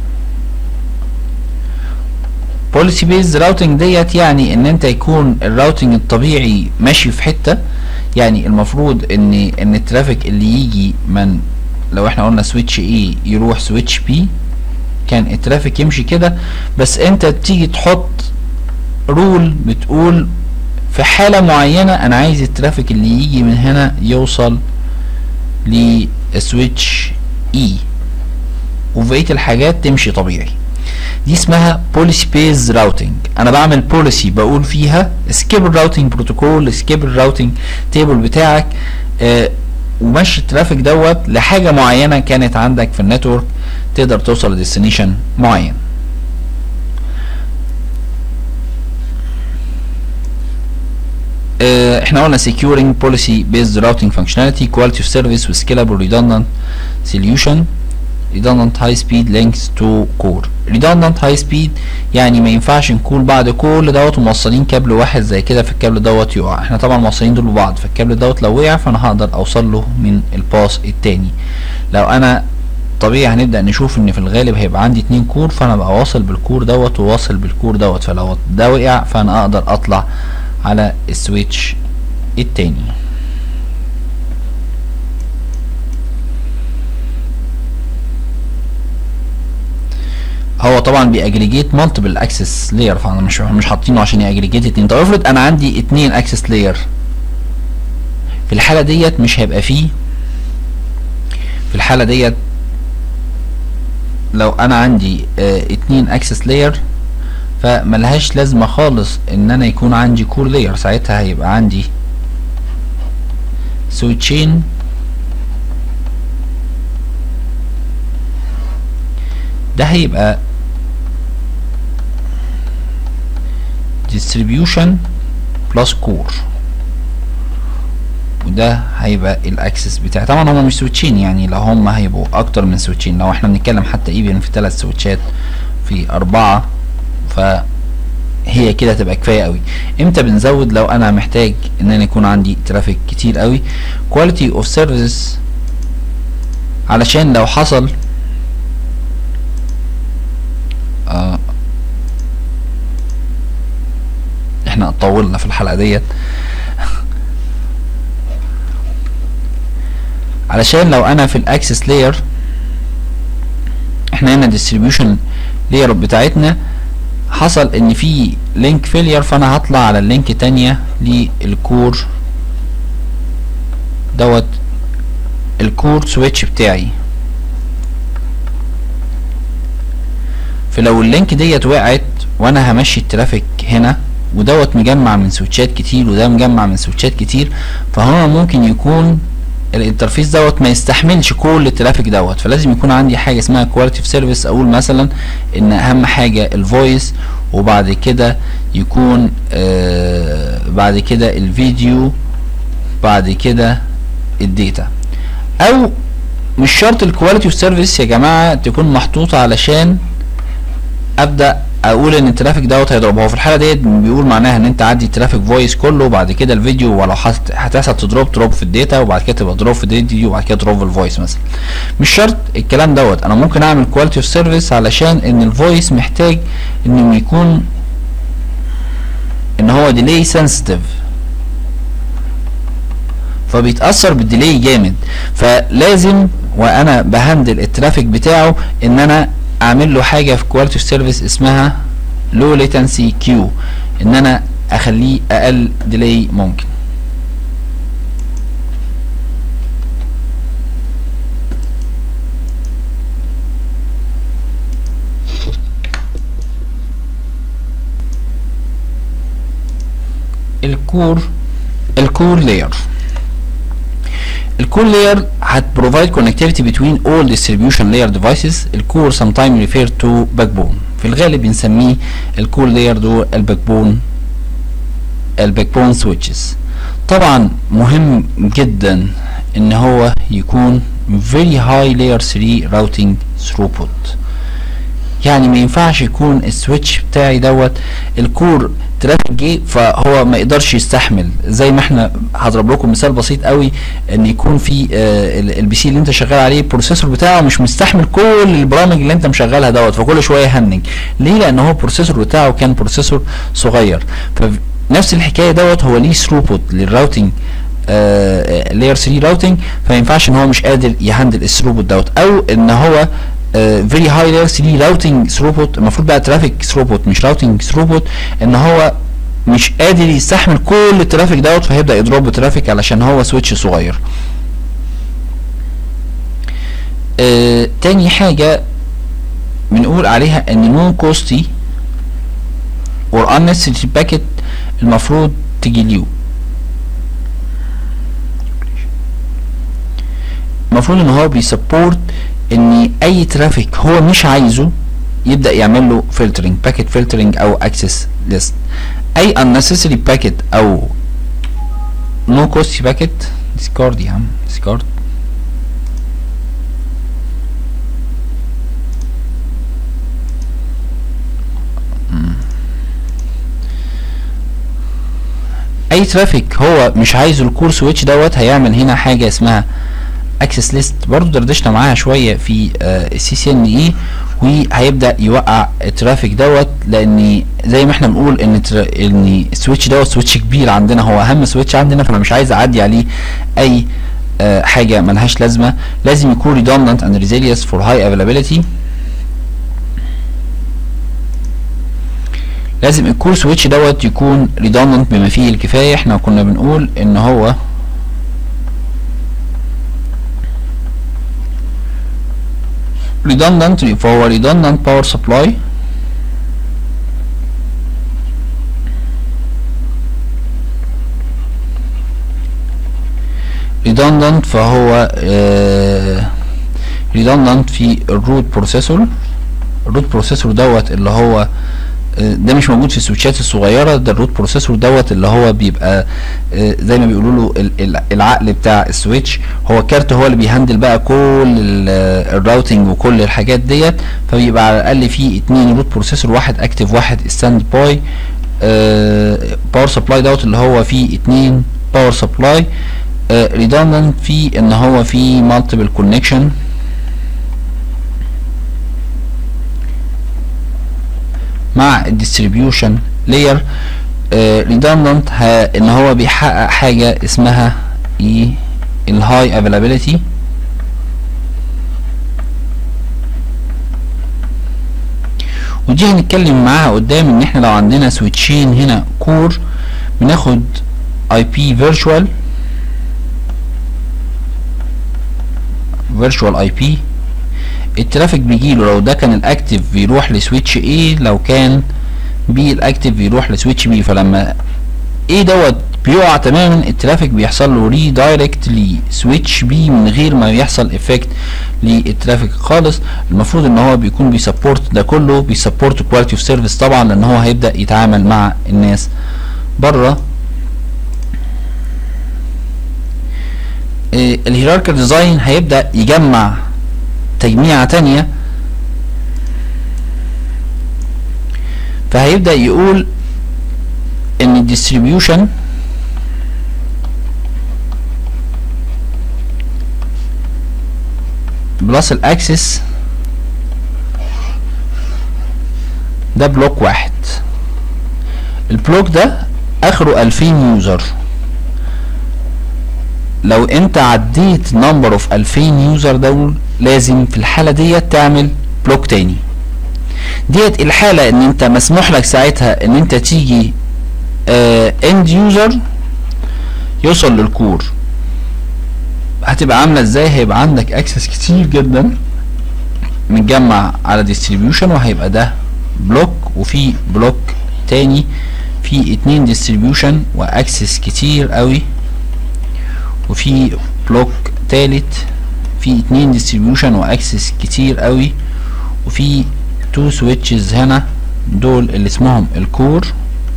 Speaker 1: policy based routing ديت يعني ان انت يكون الراوتنج الطبيعي ماشي في حته يعني المفروض ان ان الترافيك اللي يجي من لو احنا قلنا سويتش اي يروح سويتش بي كان الترافيك يمشي كده بس انت تيجي تحط رول بتقول في حالة معينة انا عايز الترافيك اللي يجي من هنا يوصل لسويتش اي وبقية الحاجات تمشي طبيعي دي اسمها بوليسي بيز راوتنج انا بعمل بوليسي بقول فيها سكيب الراوتنج بروتوكول سكيب الراوتنج تيبل بتاعك آه ومشي الترافيك دوت لحاجه معينه كانت عندك في النتورك تقدر توصل لديستنيشن معين آه احنا قلنا securing policy based routing functionality quality of service with scalable redundant solution redundant high speed links to core redundant high speed يعني ما ينفعش نكون بعد كل دوت وموصلين كابل واحد زي كده في الكابل دوت يقع احنا طبعا موصلين دول ببعض فالكابل دوت لو وقع فانا هقدر اوصل له من الباس التاني لو انا طبيعي هنبدا نشوف ان في الغالب هيبقى عندي اتنين كور فانا ابقى واصل بالكور دوت وواصل بالكور دوت فلو ده وقع فانا اقدر اطلع على السويتش التاني هو طبعا بيأجريجيت مالتيبل اكسس لاير فانا مش مش حاطينه عشان يأجريجيت اتنين طب افرض انا عندي اتنين اكسس لاير في الحالة ديت مش هيبقى فيه في الحالة ديت لو انا عندي اه اتنين اكسس لاير فملهاش لازمة خالص ان انا يكون عندي كور لاير ساعتها هيبقى عندي سويتشين ده هيبقى distribution plus core وده هيبقى الاكسس بتاعي طبعا هما مش سويتشين يعني لو هما هيبقوا اكتر من سويتشين لو احنا بنتكلم حتى ايفن في ثلاث سويتشات في اربعة فهي كده تبقى كفاية قوي امتى بنزود لو انا محتاج ان انا يكون عندي ترافيك كتير قوي quality of service علشان لو حصل آه احنا طولنا في الحلقة ديت علشان لو انا في الاكسس لاير احنا هنا ديستريبيوشن لاير بتاعتنا حصل ان في لينك فيلير فانا هطلع على اللينك تانية للكور دوت الكور سويتش بتاعي فلو اللينك ديت وقعت وانا همشي الترافيك هنا ودوت مجمع من سويتشات كتير وده مجمع من سويتشات كتير فهنا ممكن يكون الانترفيس دوت ما يستحملش كل الترافيك دوت فلازم يكون عندي حاجه اسمها كواليتي اوف سيرفيس اقول مثلا ان اهم حاجه الفويس وبعد كده يكون آه بعد كده الفيديو بعد كده الداتا او مش شرط الكواليتي اوف سيرفيس يا جماعه تكون محطوطه علشان ابدا اقول ان الترافيك دوت هيضرب هو في الحاله ديت بيقول معناها ان انت عدي الترافيك فويس كله وبعد كده الفيديو ولو هتحصل تضرب تضرب في الداتا وبعد كده تبقى تضرب في الفيديو وبعد كده تضرب في الفويس مثلا مش شرط الكلام دوت انا ممكن اعمل كواليتي اوف سيرفيس علشان ان الفويس محتاج انه يكون ان هو ديلي سنسيتيف فبيتاثر بالديلي جامد فلازم وانا بهندل الترافيك بتاعه ان انا اعمل له حاجه في كواليتي سيرفيس اسمها لو ليتنسي كيو ان انا اخليه اقل ديلي ممكن الكور الكور لاير الكور layer هت provide connectivity between all distribution layer devices الكور sometimes referred to backbone في الغالب بنسميه الكور layer دول الباكبون الباكبون switches طبعا مهم جدا ان هو يكون very high layer 3 routing throughput يعني ما ينفعش يكون السويتش بتاعي دوت الكور ترافيك جه فهو ما يقدرش يستحمل زي ما احنا هضرب لكم مثال بسيط قوي ان يكون في آه البي سي اللي انت شغال عليه البروسيسور بتاعه مش مستحمل كل البرامج اللي انت مشغلها دوت فكل شويه يهنج ليه لان هو البروسيسور بتاعه كان بروسيسور صغير فنفس الحكايه دوت هو ليه ثروبوت للراوتنج لاير 3 راوتنج فما ينفعش ان هو مش قادر يهندل الثروبوت دوت او ان هو فيري هاي لاير 3 راوتنج ثروبوت المفروض بقى ترافيك ثروبوت مش راوتنج ثروبوت ان هو مش قادر يستحمل كل الترافيك دوت فهيبدا يضرب ترافيك علشان هو سويتش صغير آه تاني حاجة بنقول عليها ان نون كوستي or unnecessary باكيت المفروض تجي ليو المفروض ان هو بيسبورت ان اي ترافيك هو مش عايزه يبدا يعمل له فلترنج باكيت فلترنج او اكسس ليست اي unnecessary باكيت او نو كوست باكيت ديسكارد يا عم ديسكارد اي ترافيك هو مش عايزه الكور سويتش دوت هيعمل هنا حاجه اسمها اكسس ليست برضو دردشنا معاها شويه في السي سي ان اي وهيبدا يوقع الترافيك دوت لان زي ما احنا بنقول ان ان السويتش دوت سويتش كبير عندنا هو اهم سويتش عندنا فانا مش عايز اعدي عليه اي آه حاجه ملهاش لازمه لازم يكون redundant and resilience for high availability لازم الكور سويتش دوت يكون redundant بما فيه الكفايه احنا كنا بنقول ان هو redundant فهو redundant power supply redundant فهو آه redundant في الروت بروسيسور الروت بروسيسور دوت اللي هو ده مش موجود في السويتشات الصغيره ده الروت بروسيسور دوت اللي هو بيبقى زي ما بيقولوا له العقل بتاع السويتش هو كارت هو اللي بيهندل بقى كل الراوتنج وكل الحاجات ديت فبيبقى على الاقل فيه اتنين روت بروسيسور واحد اكتف واحد ستاند باي باور سبلاي دوت اللي هو فيه اتنين باور سبلاي ريدندنت في ان هو في مالتيبل كونكشن مع الديستريبيوشن لاير ريدندنت ان هو بيحقق حاجه اسمها ايه الهاي افيلابيلتي ودي هنتكلم معاها قدام ان احنا لو عندنا سويتشين هنا كور بناخد اي بي فيرتشوال فيرتشوال اي بي الترافيك بيجيله لو ده كان الاكتف بيروح لسويتش A لو كان B الاكتف بيروح لسويتش B فلما A دوت بيقع تماما الترافيك بيحصل له ري دايركت لسويتش B من غير ما يحصل افكت للترافيك خالص المفروض ان هو بيكون بيسبورت ده كله بيسبورت كواليتي اوف سيرفيس طبعا لان هو هيبدا يتعامل مع الناس بره الهيراركال ديزاين هيبدا يجمع تجميعة تانية فهيبدأ يقول ان الديستريبيوشن بلس الاكسس ده بلوك واحد البلوك ده اخره الفين يوزر لو انت عديت نمبر اوف 2000 يوزر دول لازم في الحاله ديت تعمل بلوك تاني ديت الحاله ان انت مسموح لك ساعتها ان انت تيجي اند يوزر يوصل للكور هتبقى عامله ازاي هيبقى عندك اكسس كتير جدا متجمع على ديستريبيوشن وهيبقى ده بلوك وفي بلوك تاني في اتنين ديستريبيوشن واكسس كتير قوي وفي بلوك تالت في اتنين ديستريبيوشن واكسس كتير قوي وفي تو سويتشز هنا دول اللي اسمهم الكور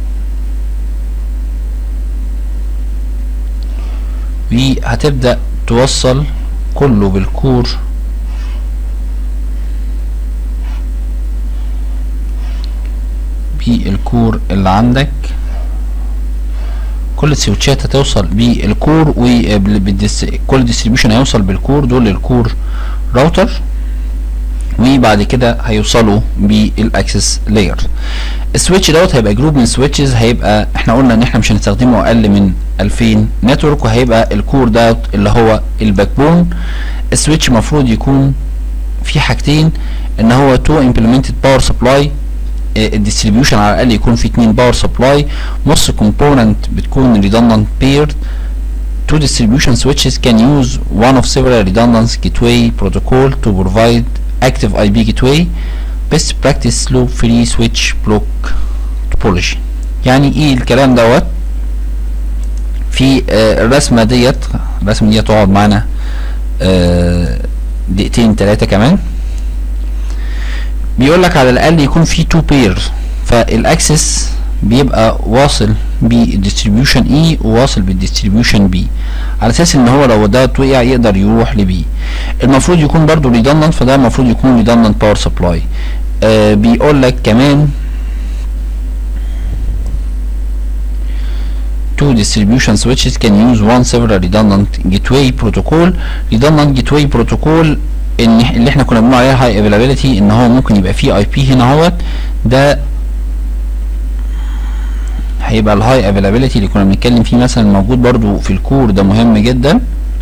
Speaker 1: وهتبدأ توصل كله بالكور بالكور اللي عندك كل السويتشات هتوصل بالكور وكل ديستريبيوشن هيوصل بالكور دول للكور راوتر وبعد كده هيوصلوا بالاكسس لاير السويتش دوت هيبقى جروب من سويتشز هيبقى احنا قلنا ان احنا مش هنستخدمه اقل من 2000 نتورك وهيبقى الكور دوت اللي هو الباك بون السويتش المفروض يكون في حاجتين ان هو تو امبلمنتد باور سبلاي الديستريبيوشن على الاقل يكون في اتنين باور سبلاي نص كومبوننت بتكون redundant paired two distribution switches can use one of several redundant gateway protocol to provide active IP gateway best practice loop free switch block topology يعني ايه الكلام دوت في آه الرسمه ديت الرسمه ديت تقعد معانا آه دقيقتين ثلاثه كمان بيقول لك على الاقل يكون في تو بير فالاكسس بيبقى واصل بالديستريبيوشن اي وواصل بالديستريبيوشن بي على اساس ان هو لو ده وقع يقدر يروح لبي المفروض يكون برضو ريدندنت فده المفروض يكون ريدندنت باور سبلاي بيقول لك كمان two distribution switches can use one several redundant gateway protocol redundant gateway protocol ان اللي احنا كنا بنقول عليها هاي افيلابيلتي ان هو ممكن يبقى فيه اي بي هنا اهوت ده هيبقى الهاي افيلابيلتي اللي كنا بنتكلم فيه مثلا موجود برضو في الكور ده مهم جدا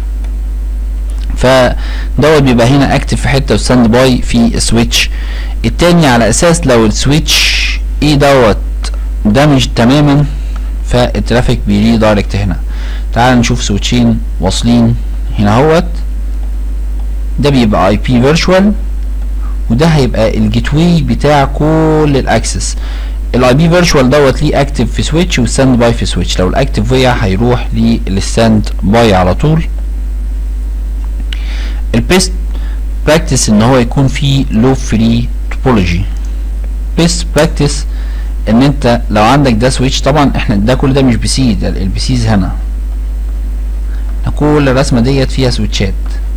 Speaker 1: فدوت بيبقى هنا اكتف في حته وستاند باي في السويتش التاني على اساس لو السويتش ايه دوت ده مش تماما فالترافيك بيري دايركت هنا تعال نشوف سويتشين واصلين هنا اهوت ده بيبقى اي بي فيرتشوال وده هيبقى الجيت واي بتاع كل الاكسس الاي بي فيرتشوال دوت ليه اكتف في سويتش والستاند باي في سويتش لو الاكتف وقع هيروح للستاند باي على طول البيست براكتس ان هو يكون فيه لو فري توبولوجي بيست براكتس ان انت لو عندك ده سويتش طبعا احنا ده كل ده مش بي سي ده البي سيز هنا كل الرسمه ديت فيها سويتشات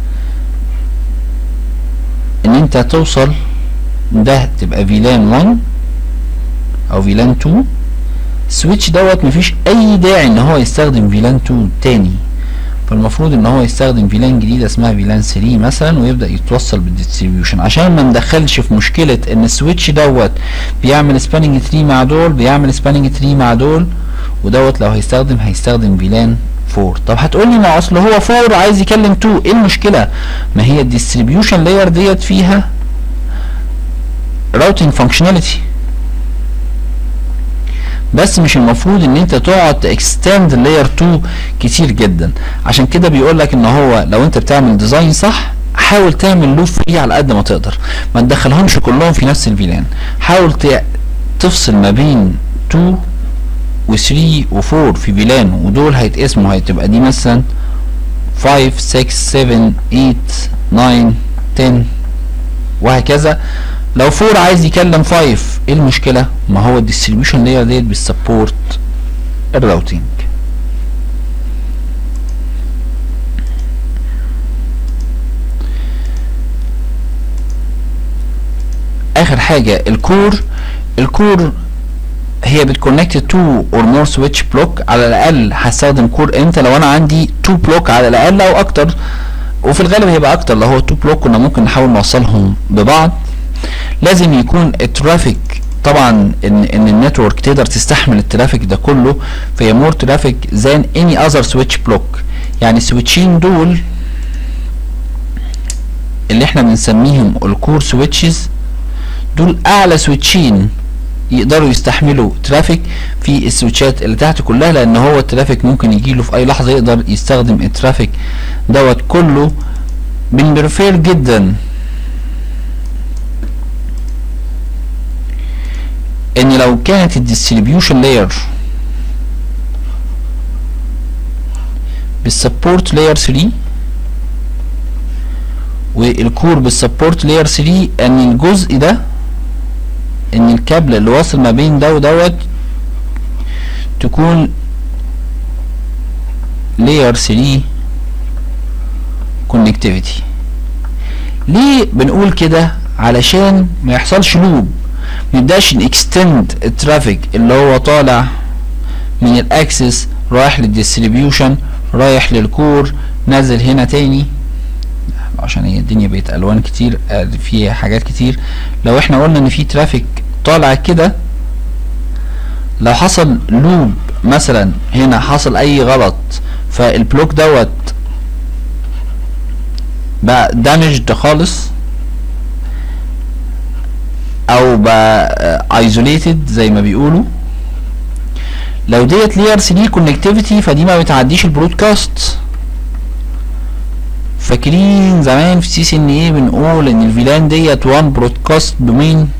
Speaker 1: ان انت توصل ده تبقى فيلان 1 او فيلان 2 السويتش دوت مفيش اي داعي ان هو يستخدم فيلان 2 تاني فالمفروض ان هو يستخدم فيلان جديده اسمها فيلان 3 مثلا ويبدا يتوصل بالديستريبيوشن عشان ما ندخلش في مشكله ان السويتش دوت بيعمل سباننج 3 مع دول بيعمل سباننج 3 مع دول ودوت لو هيستخدم هيستخدم فيلان 4 طب هتقول لي ما اصل هو 4 عايز يكلم 2 ايه المشكله ما هي الديستريبيوشن لاير ديت فيها راوتنج فانكشناليتي بس مش المفروض ان انت تقعد تكستند لاير 2 كتير جدا عشان كده بيقول لك ان هو لو انت بتعمل ديزاين صح حاول تعمل لوب فري على قد ما تقدر ما تدخلهمش كلهم في نفس الفيلان حاول تفصل ما بين 2 و3 و4 في فيلان ودول هيتقسموا هتبقى دي مثلا 5 6 7 8 9 10 وهكذا لو 4 عايز يكلم 5 ايه المشكله ما هو الديستريبيوشن لاير ديت بتسبورت الراوتينج اخر حاجه الكور الكور هي بتكونكت تو اور مور سويتش بلوك على الاقل هستخدم كور امتى لو انا عندي تو بلوك على الاقل او اكتر وفي الغالب هيبقى اكتر لو هو تو بلوك كنا ممكن نحاول نوصلهم ببعض لازم يكون الترافيك طبعا ان ان النتورك تقدر تستحمل الترافيك ده كله فهي مور ترافيك ذان اني اذر سويتش بلوك يعني السويتشين دول اللي احنا بنسميهم الكور سويتشز دول اعلى سويتشين يقدروا يستحملوا ترافيك في السويتشات اللي تحت كلها لان هو الترافيك ممكن يجيله في اي لحظه يقدر يستخدم الترافيك دوت كله بنبرفير جدا ان لو كانت الديستريبيوشن لاير بالسبورت لاير 3 والكور بالسبورت لاير 3 ان الجزء ده ان الكابل اللي واصل ما بين ده ودوت تكون لاير 3 كونكتيفيتي ليه بنقول كده علشان ما يحصلش لوب نبداش نكستند الترافيك اللي هو طالع من الاكسس رايح للديستريبيوشن رايح للكور نازل هنا تاني عشان هي الدنيا بقت الوان كتير في حاجات كتير لو احنا قلنا ان في ترافيك طالع كده لو حصل لوب مثلا هنا حصل اي غلط فالبلوك دوت بقى دامجد خالص او بقى ايزوليتد زي ما بيقولوا لو ديت لير 3 كونكتيفيتي فدي ما بتعديش البرودكاست فاكرين زمان في سي سي ان ايه بنقول ان الفيلان ديت وان برودكاست دومين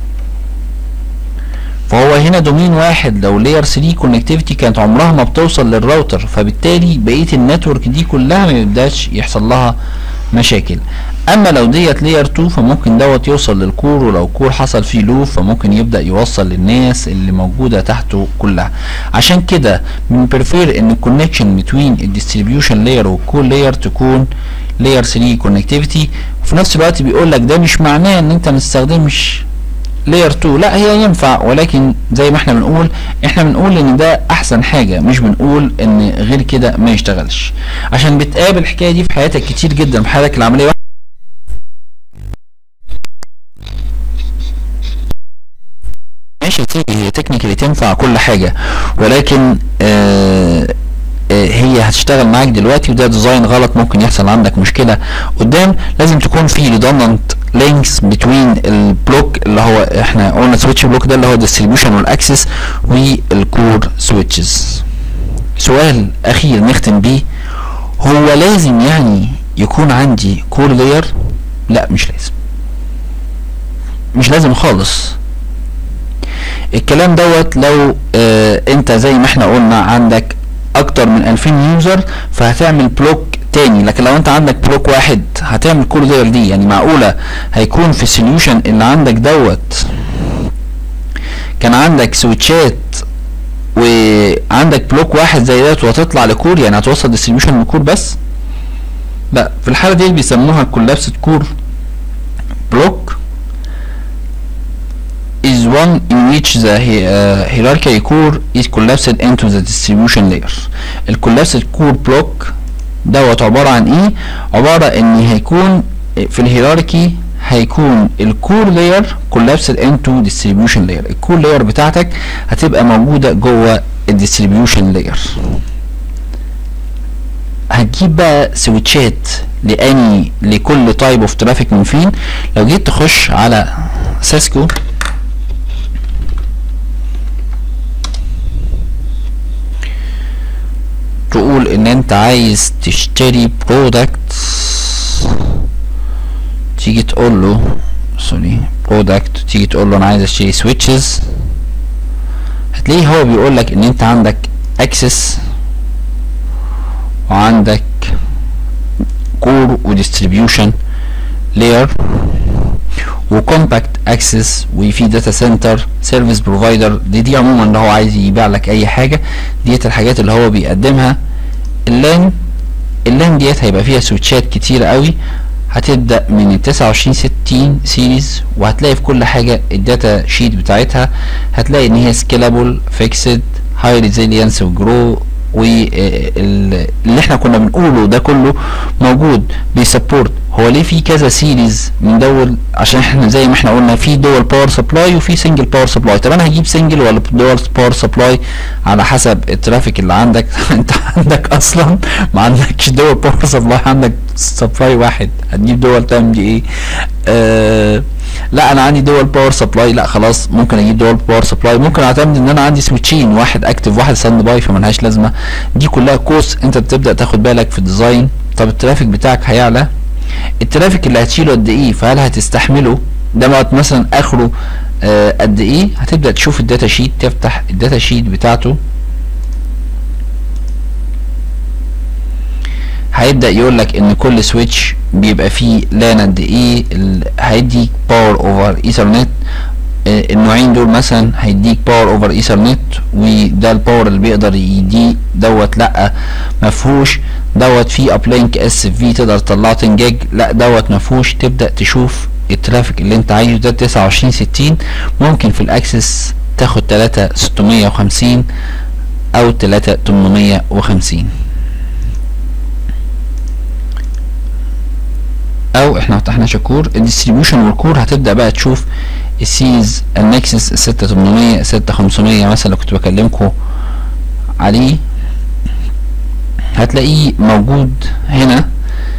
Speaker 1: فهو هنا دومين واحد لو لاير 3 كونكتيفيتي كانت عمرها ما بتوصل للراوتر فبالتالي بقيه النتورك دي كلها ما يبداش يحصل لها مشاكل اما لو ديت لاير 2 فممكن دوت يوصل للكور ولو كور حصل فيه لوب فممكن يبدا يوصل للناس اللي موجوده تحته كلها عشان كده بنبرفير ان الكونكشن بتوين الديستريبيوشن لاير والكور لاير تكون لاير 3 كونكتيفيتي وفي نفس الوقت بيقول لك ده مش معناه ان انت ما تستخدمش لاير 2 لا هي ينفع ولكن زي ما احنا بنقول احنا بنقول ان ده احسن حاجه مش بنقول ان غير كده ما يشتغلش عشان بتقابل الحكايه دي في حياتك كتير جدا في حياتك العمليه ماشي هي تكنيكالي تنفع كل حاجه ولكن آه هي هتشتغل معاك دلوقتي وده ديزاين غلط ممكن يحصل عندك مشكله قدام لازم تكون في redundant links between البلوك اللي هو احنا قلنا سويتش بلوك ده اللي هو distribution والاكسس والكور سويتشز سؤال اخير نختم بيه هو لازم يعني يكون عندي كور لاير لا مش لازم مش لازم خالص الكلام دوت لو اه انت زي ما احنا قلنا عندك اكتر من 2000 يوزر فهتعمل بلوك تاني لكن لو انت عندك بلوك واحد هتعمل كل لاير دي يعني معقوله هيكون في السوليوشن اللي عندك دوت كان عندك سويتشات وعندك بلوك واحد زي دوت وهتطلع لكور يعني هتوصل ديستريبيوشن لكور بس لا في الحاله دي بيسموها كولابسد كور block is one in which the hi- uh, hierarchy core is collapsed into the distribution layer ال collapsed core block دوت عبارة عن ايه عبارة ان هيكون في الهيراركي هيكون الكور لاير collapsed into distribution layer الكور لاير بتاعتك هتبقى موجودة جوه الديستريبيوشن لاير هتجيب بقى سويتشات لاني لكل تايب اوف ترافيك من فين لو جيت تخش على سيسكو تقول ان انت عايز تشتري برودكت تيجي تقول له سوري برودكت تيجي تقول له انا عايز اشتري سويتشز هتلاقيه هو بيقول لك ان انت عندك اكسس وعندك كور وديستريبيوشن لاير وكومباكت اكسس وفي داتا سنتر سيرفيس بروفايدر دي دي عموما اللي هو عايز يبيع لك اي حاجه ديت الحاجات اللي هو بيقدمها اللان اللان ديت هيبقى فيها سويتشات كتير قوي هتبدا من ال 29 60 سيريز وهتلاقي في كل حاجه الداتا شيت بتاعتها هتلاقي ان هي سكيلابل فيكسد هاي ريزيلينس وجرو واللي احنا كنا بنقوله ده كله موجود بيسبورت هو ليه في كذا سيريز من دول عشان احنا زي ما احنا قلنا في دول باور سبلاي وفي سنجل باور سبلاي طب انا هجيب سنجل ولا دول باور سبلاي على حسب الترافيك اللي عندك انت عندك اصلا ما عندكش دول باور سبلاي عندك سبلاي واحد هتجيب دول تعمل دي ايه آه لا انا عندي دول باور سبلاي لا خلاص ممكن اجيب دول باور سبلاي ممكن اعتمد ان انا عندي سويتشين واحد اكتف واحد ستاند باي فملهاش لازمه دي كلها كوست انت بتبدا تاخد بالك في الديزاين طب الترافيك بتاعك هيعلى الترافيك اللي هتشيله قد ايه فهل هتستحمله ده بقى مثلا اخره آه قد ايه هتبدا تشوف الداتا شيت تفتح الداتا شيت بتاعته هيبدا يقول لك ان كل سويتش بيبقى فيه لان قد ايه هيديك باور اوفر ايثرنت النوعين دول مثلا هيديك باور اوفر ايثرنت وده الباور اللي بيقدر يديه دوت لا مفهوش دوت فيه ابلينك اس في تقدر تطلعه 10 جيج لا دوت مفهوش تبدا تشوف الترافيك اللي انت عايزه ده 29 60 ممكن في الاكسس تاخد 3 650 او 3 850 او احنا فتحنا شكور الديستريبيوشن والكور هتبدا بقى تشوف السيز النكسس 6800 6500 مثلا اللي كنت بكلمكم عليه هتلاقيه موجود هنا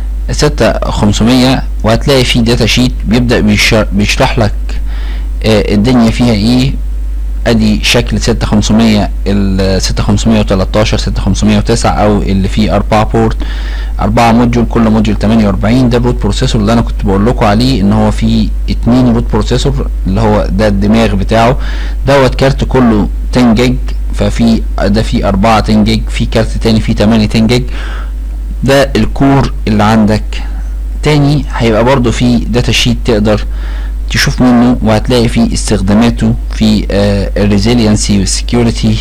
Speaker 1: 6500 وهتلاقي فيه داتا شيت بيبدا بيشرح لك آه الدنيا فيها ايه ادي شكل 6500 ال 6513 6509 او اللي فيه 4 بورت 4 موديول كل موديول 48 ده الروت بروسيسور اللي انا كنت بقول لكم عليه ان هو فيه اتنين روت بروسيسور اللي هو ده الدماغ بتاعه دوت كارت كله 10 جيج ففي ده فيه 4 10 جيج في كارت تاني فيه 8 10 جيج ده الكور اللي عندك تاني هيبقى برضو فيه داتا شيت تقدر تشوف منه وهتلاقي فيه استخداماته في الريزيلينسي والسكيورتي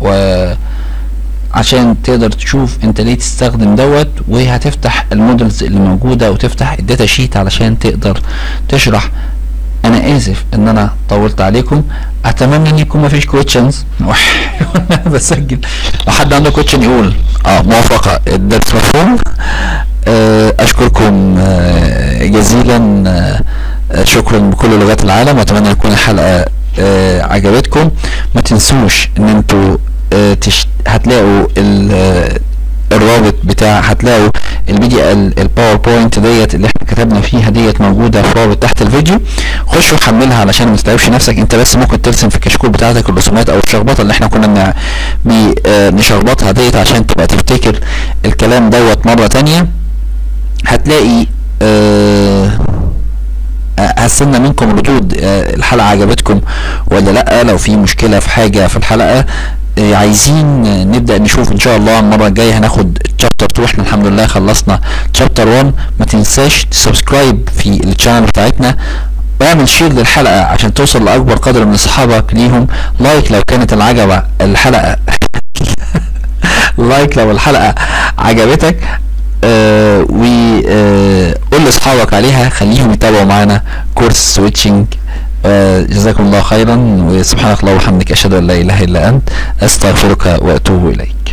Speaker 1: وعشان تقدر تشوف انت ليه تستخدم دوت وهتفتح المودلز اللي موجودة وتفتح الداتا شيت علشان تقدر تشرح انا اسف ان انا طولت عليكم اتمنى ان يكون مفيش كويشنز وانا بسجل لو حد عنده كويشن يقول اه موافقة الدرس مفهوم اشكركم جزيلا شكرا بكل لغات العالم واتمنى تكون الحلقه عجبتكم ما تنسوش ان انتوا تشت... هتلاقوا الرابط بتاع هتلاقوا الفيديو الباوربوينت ديت اللي احنا كتبنا فيها ديت موجوده في رابط تحت الفيديو خش وحملها علشان ما تتعبش نفسك انت بس ممكن ترسم في الكشكول بتاعتك الرسومات او الشخبطه اللي احنا كنا بنشخبطها ديت عشان تبقى تفتكر الكلام دوت مره تانية هتلاقي اه هستنى منكم ردود الحلقه عجبتكم ولا لا لو في مشكله في حاجه في الحلقه آه، عايزين نبدا نشوف ان شاء الله المره الجايه هناخد تشابتر 2 احنا الحمد لله خلصنا تشابتر 1 ما تنساش تسبسكرايب في الشانل بتاعتنا واعمل شير للحلقه عشان توصل لاكبر قدر من اصحابك ليهم لايك لو كانت العجبه الحلقه لايك لو الحلقه عجبتك آه وقول لاصحابك عليها خليهم يتابعوا معانا كورس سويتشنج آه جزاكم الله خيرا وسبحانك اللهم وبحمدك اشهد ان لا اله الا انت استغفرك واتوب اليك